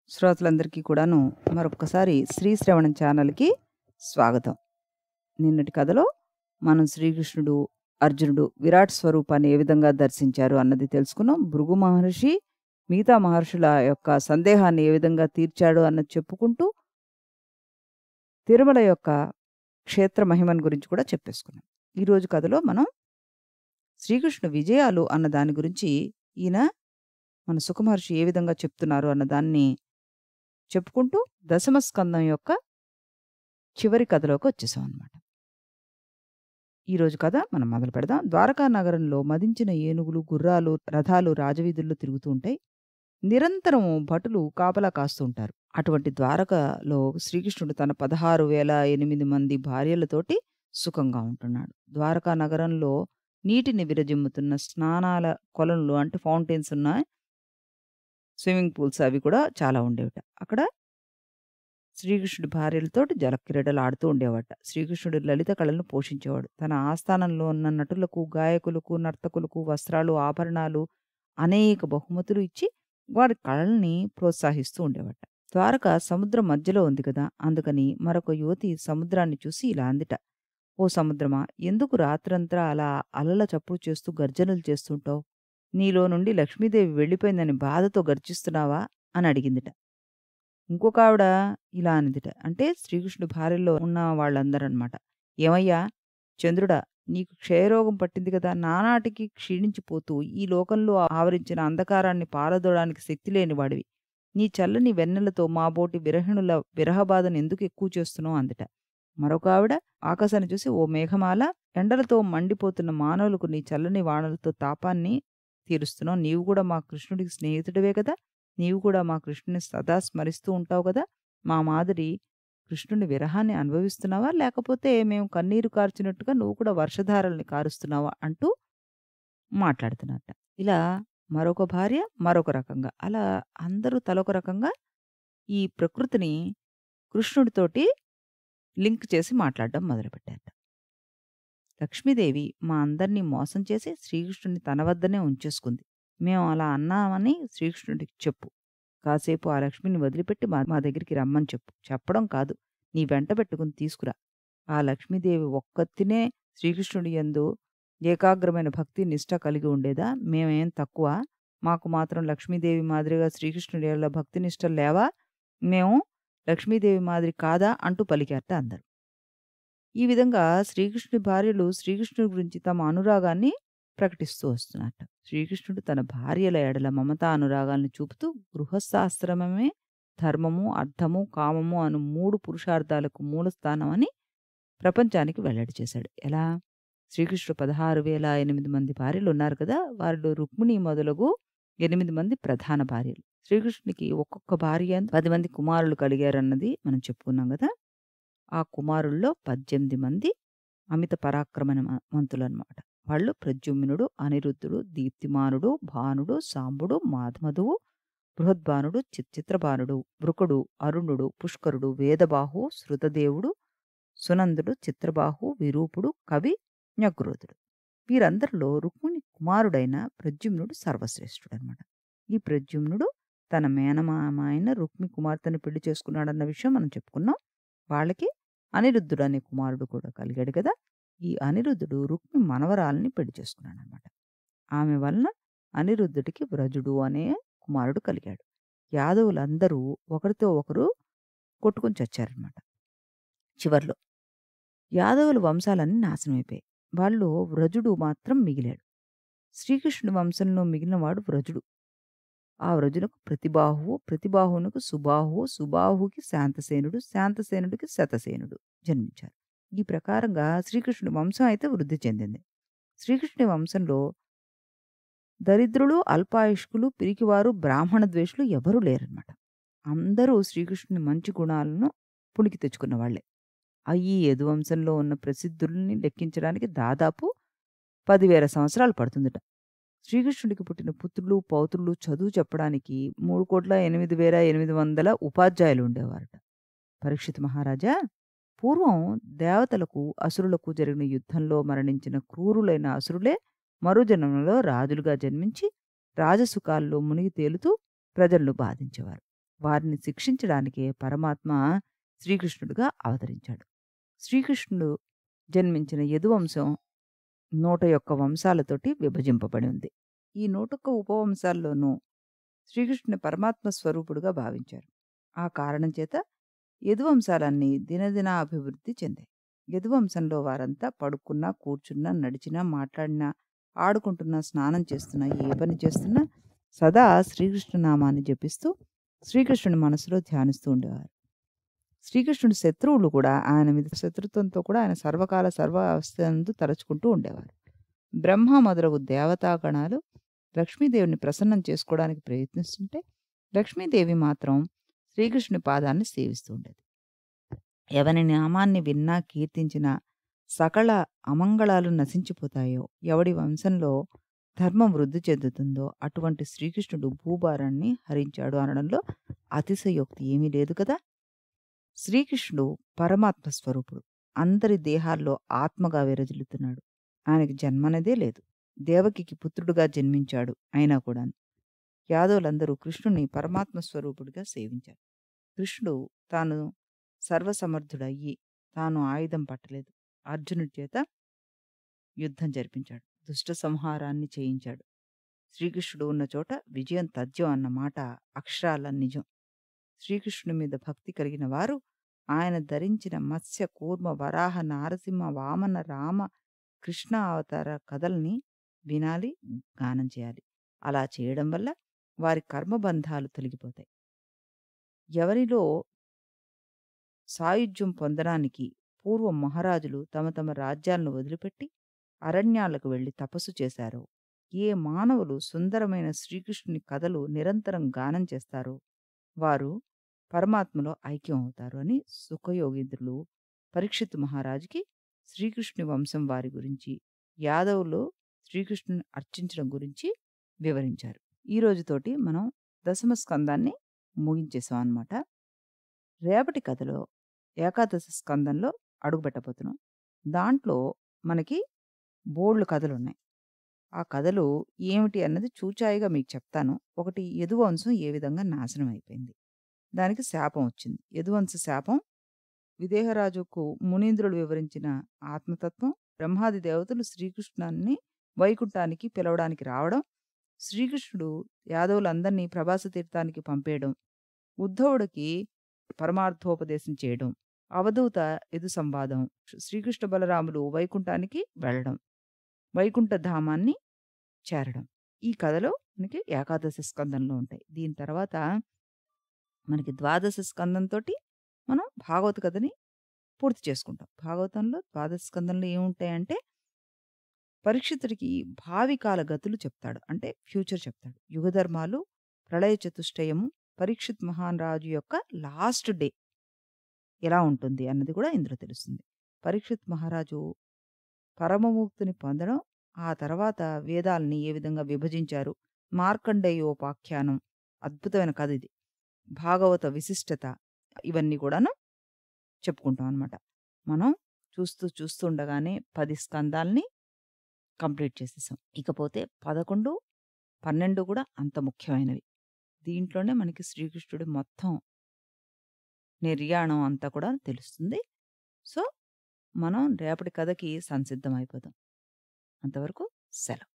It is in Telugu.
శ్రోతలందరికీ కూడాను మరొక్కసారి శ్రీ శ్రవణం ఛానల్‌కి స్వాగతం. నిన్నటి కథలో మనం శ్రీకృష్ణుడు, అర్జునుడు విరాట్ స్వరూపాన్ని ఏ విధంగా దర్శించారు అన్నది తెలుసుకున్నాం. భృగు మహర్షి మిగతా మహర్షుల యొక్క సందేహాన్ని ఏ విధంగా తీర్చాడు అన్నది చెప్పుకుంటూ తిరుమల యొక్క క్షేత్ర మహిమను గురించి కూడా చెప్పేసుకున్నాం. ఈరోజు కథలో మనం శ్రీకృష్ణ విజయాలు అన్న దాని గురించి ఈయన మన సుఖమహర్షి ఏ విధంగా చెప్తున్నారు అన్న దాన్ని చెప్పుకుంటూ దశమ స్కందం యొక్క చివరి కథలోకి వచ్చేసాం అన్నమాట. ఈరోజు కథ మనం మొదలు పెడదాం. ద్వారకా నగరంలో మదించిన ఏనుగులు, గుర్రాలు, రథాలు రాజవీధుల్లో తిరుగుతూ ఉంటాయి. నిరంతరం భటులు కాపలా కాస్తూ ఉంటారు. అటువంటి ద్వారకలో శ్రీకృష్ణుడు తన 16,008 మంది భార్యలతోటి సుఖంగా ఉంటున్నాడు. ద్వారకా నగరంలో నీటిని విరజిమ్ముతున్న స్నానాల కొలనులు అంటే ఫౌంటైన్స్ ఉన్న స్విమ్మింగ్ పూల్స్ అవి కూడా చాలా ఉండేవిట. అక్కడ శ్రీకృష్ణుడి భార్యలతోటి జలక్రీడలు ఆడుతూ ఉండేవాట. శ్రీకృష్ణుడు లలిత కళలను పోషించేవాడు. తన ఆస్థానంలో ఉన్న నటులకు, గాయకులకు, నర్తకులకు వస్త్రాలు, ఆభరణాలు, అనేక బహుమతులు ఇచ్చి వారి కళల్ని ప్రోత్సహిస్తూ ఉండేవాట. ద్వారక సముద్రం మధ్యలో ఉంది కదా! అందుకని మరొక యువతి సముద్రాన్ని చూసి ఇలా అందిట. ఓ సముద్రమా! ఎందుకు రాత్రంతా అలా అలల చప్పుడు చేస్తూ గర్జనలు చేస్తుంటావు? నీలో నుండి లక్ష్మీదేవి వెళ్ళిపోయిందని బాధతో గర్జిస్తున్నావా? అని అడిగిందిట. ఇంకొకావిడ ఇలా అనిదిట. అంటే శ్రీకృష్ణుడి భార్యల్లో ఉన్న వాళ్ళందరనమాట. ఏమయ్యా! చంద్రుడా! నీకు క్షయరోగం పట్టింది కదా! నానాటికి క్షీణించిపోతూ ఈ లోకంలో ఆవరించిన అంధకారాన్ని పారదోలడానికి శక్తి లేనివాడివి. నీ చల్లని వెన్నెలతో మాబోటి విరహిణుల విరహబాధను ఎందుకు ఎక్కువ చేస్తున్నావు అందిట. మరొకావిడ ఆకాశాన్ని చూసి ఓ మేఘమాల! ఎండలతో మండిపోతున్న మానవులకు నీ చల్లని వానలతో తాపాన్ని తీరుస్తున్నావు. నీవు కూడా మా కృష్ణుడికి స్నేహితుడివే కదా! నీవు కూడా మా కృష్ణుడిని సదా స్మరిస్తూ ఉంటావు కదా! మా మాదిరి కృష్ణుడి విరహాన్ని అనుభవిస్తున్నావా? లేకపోతే మేము కన్నీరు కార్చినట్టుగా నువ్వు కూడా వర్షధారల్ని కారుస్తున్నావా? అంటూ మాట్లాడుతున్నట్ట. ఇలా మరొక భార్య మరొక రకంగా అలా అందరూ తలొక రకంగా ఈ ప్రకృతిని కృష్ణుడితోటి లింక్ చేసి మాట్లాడడం మొదలుపెట్టారట. లక్ష్మీదేవి మా అందరినీ మోసం చేసి శ్రీకృష్ణుడిని తన వద్దనే ఉంచేసుకుంది. మేము అలా అన్నామని శ్రీకృష్ణుడికి చెప్పు. కాసేపు ఆ లక్ష్మిని వదిలిపెట్టి మా మా దగ్గరికి రమ్మని చెప్పు. చెప్పడం కాదు నీ వెంట పెట్టుకుని తీసుకురా. ఆ లక్ష్మీదేవి ఒక్కతినే శ్రీకృష్ణుడి యందు ఏకాగ్రమైన భక్తి, నిష్ఠ కలిగి ఉండేదా? మేమేం తక్కువా? మాకు మాత్రం లక్ష్మీదేవి మాదిరిగా శ్రీకృష్ణుడి యెడల భక్తి నిష్ఠలు లేవా? మేము లక్ష్మీదేవి మాదిరి కాదా? అంటూ పలికారట అందరూ. ఈ విధంగా శ్రీకృష్ణుడి భార్యలు శ్రీకృష్ణుడి గురించి తమ అనురాగాన్ని ప్రకటిస్తూ వస్తున్నారట. శ్రీకృష్ణుడు తన భార్యల ఎడల మమతా అనురాగాల్ని చూపుతూ గృహస్థాశ్రమమే ధర్మము, అర్థము, కామము అను మూడు పురుషార్థాలకు మూలస్థానం అని ప్రపంచానికి వెల్లడి చేశాడు. ఎలా? శ్రీకృష్ణుడు 16,008 మంది భార్యలున్నారు కదా! వారిలో రుక్మిణి మొదలగు 8 మంది ప్రధాన భార్యలు. శ్రీకృష్ణుడికి ఒక్కొక్క భార్య యందు 10 మంది కుమారులు కలిగారన్నది మనం చెప్పుకున్నాం గదా! ఆ కుమారుల్లో 18 మంది అమిత పరాక్రమవంతులనమాట. వాళ్ళు ప్రద్యుమ్నుడు, అనిరుద్ధుడు, దీప్తిమానుడు, భానుడు, సాంబుడు, మధువు, బృహద్భానుడు, చిత్చిత్రభానుడు, వృకుడు, అరుణుడు, పుష్కరుడు, వేదబాహు, శృతదేవుడు, సునందుడు, చిత్రబాహు, విరూపుడు, కవి, న్యగ్రోధుడు. వీరందరిలో రుక్మిణి కుమారుడైన ప్రద్యుమ్నుడు సర్వశ్రేష్ఠుడనమాట. ఈ ప్రద్యుమ్నుడు తన మేనమామ అయిన రుక్మి కుమార్తెను పెళ్లి చేసుకున్నాడన్న విషయం మనం చెప్పుకున్నాం. వాళ్ళకి అనిరుద్ధుడు అనే కుమారుడు కూడా కలిగాడు కదా! ఈ అనిరుద్ధుడు రుక్మి మనవరాలిని పెళ్లి చేసుకున్నాడనమాట. ఆమె వలన అనిరుద్ధుడికి వ్రజుడు అనే కుమారుడు కలిగాడు. యాదవులందరూ ఒకరితో ఒకరు కొట్టుకొని చచ్చారనమాట. చివర్లో యాదవుల వంశాలన్నీ నాశనమైపోయాయి. వాళ్ళలో వ్రజుడు మాత్రం మిగిలాడు. శ్రీకృష్ణుడి వంశంలో మిగిలినవాడు వ్రజుడు. ఆ వ్రజునకు ప్రతిబాహువు, ప్రతిబాహువునకు సుబాహువు, సుబాహువుకి శాంతసేనుడు, శాంతసేనుడికి శతసేనుడు జన్మించారు. ఈ ప్రకారంగా శ్రీకృష్ణుడి వంశం అయితే వృద్ధి చెందింది. శ్రీకృష్ణుడి వంశంలో దరిద్రులు, అల్పాయుష్కులు, పిరికివారు, బ్రాహ్మణ ద్వేషులు ఎవరూ లేరనమాట. అందరూ శ్రీకృష్ణుని మంచి గుణాలను పుణికి తెచ్చుకున్న వాళ్ళే. ఆ ఈ యదువంశంలో ఉన్న ప్రసిద్ధుల్ని లెక్కించడానికి దాదాపు 10,000 సంవత్సరాలు పడుతుందట. శ్రీకృష్ణుడికి పుట్టిన పుత్రులు, పౌత్రులు చదువు చెప్పడానికి 3,08,800 ఉపాధ్యాయులు ఉండేవారట. పరీక్షిత్ మహారాజా! పూర్వం దేవతలకు, అసురులకు జరిగిన యుద్ధంలో మరణించిన క్రూరులైన అసురులే మరో జన్మలో రాజులుగా జన్మించి రాజసుఖాల్లో మునిగి తేలుతూ ప్రజలను బాధించేవారు. వారిని శిక్షించడానికే పరమాత్మ శ్రీకృష్ణుడుగా అవతరించాడు. శ్రీకృష్ణుడు జన్మించిన యదువంశం 101 వంశాలతోటి విభజింపబడి ఉంది. ఈ 101 ఉపవంశాల్లోనూ శ్రీకృష్ణుని పరమాత్మ స్వరూపుడుగా భావించారు. ఆ కారణం చేత యదువంశాలన్నీ దినదిన అభివృద్ధి చెందాయి. యదువంశంలో వారంతా పడుకున్నా, కూర్చున్నా, నడిచినా, మాట్లాడినా, ఆడుకుంటున్నా, స్నానం చేస్తున్నా, ఏ పని చేస్తున్నా సదా శ్రీకృష్ణ నామాన్ని జపిస్తూ శ్రీకృష్ణుని మనసులో ధ్యానిస్తూ ఉండేవారు. శ్రీకృష్ణుడి శత్రువులు కూడా ఆయన మీద శత్రుత్వంతో కూడా ఆయన సర్వకాల సర్వావస్థయందు తలచుకుంటూ ఉండేవారు. బ్రహ్మ మొదలగు దేవతాగణాలు లక్ష్మీదేవిని ప్రసన్నం చేసుకోవడానికి ప్రయత్నిస్తుంటే లక్ష్మీదేవి మాత్రం శ్రీకృష్ణుని పాదాల్ని సేవిస్తూ ఉండేది. ఎవని నామాన్ని విన్నా, కీర్తించినా సకల అమంగళాలు నశించిపోతాయో, ఎవడి వంశంలో ధర్మం వృద్ధి చెందుతుందో అటువంటి శ్రీకృష్ణుడు భూభారాన్ని హరించాడు అనడంలో అతిశయోక్తి ఏమీ లేదు కదా! శ్రీకృష్ణుడు పరమాత్మ స్వరూపుడు. అందరి దేహాల్లో ఆత్మగా విరజిల్లుతున్నాడు. ఆయనకి జన్మనేదే లేదు. దేవకికి పుత్రుడుగా జన్మించాడు అయినా కూడాను. యాదవులందరూ కృష్ణుని పరమాత్మ స్వరూపుడిగా సేవించారు. కృష్ణుడు తాను సర్వసమర్థుడయ్యి తాను ఆయుధం పట్టలేదు. అర్జునుడి చేత యుద్ధం జరిపించాడు. దుష్ట సంహారాన్ని చేయించాడు. శ్రీకృష్ణుడు ఉన్న చోట విజయం తథ్యం అన్న మాట అక్షరాల నిజం. శ్రీకృష్ణుని మీద భక్తి కలిగిన వారు ఆయన ధరించిన మత్స్య, కూర్మ, వరాహ, నారసింహ, వామన, రామ, కృష్ణ అవతార కథల్ని వినాలి, గానం చేయాలి. అలా చేయడం వల్ల వారి కర్మబంధాలు తొలగిపోతాయి. ఎవరిలో సాయుజ్యం పొందడానికి పూర్వం మహారాజులు తమ తమ రాజ్యాలను వదిలిపెట్టి అరణ్యాలకు వెళ్లి తపస్సు చేశారో, ఏ మానవులు సుందరమైన శ్రీకృష్ణుని కథలు నిరంతరం గానం చేస్తారో వారు పరమాత్మలో ఐక్యం అవుతారు అని సుఖయోగీంద్రులు పరీక్షిత్ మహారాజుకి శ్రీకృష్ణుని వంశం వారి గురించి, యాదవులు శ్రీకృష్ణుని అర్చించడం గురించి వివరించారు. ఈ రోజుతోటి మనం దశమ స్కందాన్ని ముగించేసాం అన్నమాట. రేపటి కథలో ఏకాదశ స్కందంలో అడుగుపెట్టబోతున్నాం. దాంట్లో మనకి బోలెడు కథలున్నాయి. ఆ కథలు ఏమిటి అన్నది చూచాయిగా మీకు చెప్తాను. ఒకటి యదువంశం ఏ విధంగా నాశనం అయిపోయింది. దానికి శాపం వచ్చింది. యదువంశ శాపం విదేహరాజుకు మునీంద్రులు వివరించిన ఆత్మతత్వం, బ్రహ్మాది దేవతలు శ్రీకృష్ణాన్ని వైకుంఠానికి పిలవడానికి రావడం, శ్రీకృష్ణుడు యాదవులందరినీ ప్రభాస తీర్థానికి పంపేయడం, ఉద్ధవుడికి పరమార్థోపదేశం చేయడం, అవధూత యదు సంవాదం, శ్రీకృష్ణ బలరాములు వైకుంఠానికి వెళ్ళడం, వైకుంఠ ధామాన్ని చేరడం. ఈ కథలో మనకి ఏకాదశ స్కందంలో ఉంటాయి. దీని తర్వాత మనకి ద్వాదశ స్కందంతోటి మనం భాగవత కథని పూర్తి చేసుకుంటాం. భాగవతంలో ద్వాదశ స్కందంలో ఏముంటాయంటే పరీక్షితుడికి భావి కాల గతులు చెప్తాడు. అంటే ఫ్యూచర్ చెప్తాడు. యుగధర్మాలు, ప్రళయ చతుష్టయము, పరీక్షిత్ మహాన్ రాజు యొక్క లాస్ట్ డే ఎలా ఉంటుంది అన్నది కూడా ఇందులో తెలుస్తుంది. పరీక్షిత్ మహారాజు పరమముక్తిని పొందడం, ఆ తర్వాత వేదాల్ని ఏ విధంగా విభజించారు, మార్కండేయోపాఖ్యానం అద్భుతమైన కథ ఇది. భాగవత విశిష్టత ఇవన్నీ కూడాను చెప్పుకుంటాం అన్నమాట. మనం చూస్తూ చూస్తుండగానే 10 స్కందాల్ని కంప్లీట్ చేసేసాం. ఇకపోతే 11, 12 కూడా అంత ముఖ్యమైనవి. దీంట్లోనే మనకి శ్రీకృష్ణుడి మొత్తం నిర్యాణం అంతా కూడా తెలుస్తుంది. సో, మనం రేపటి కథకి సంసిద్ధం అయిపోదాం. అంతవరకు సెలవు.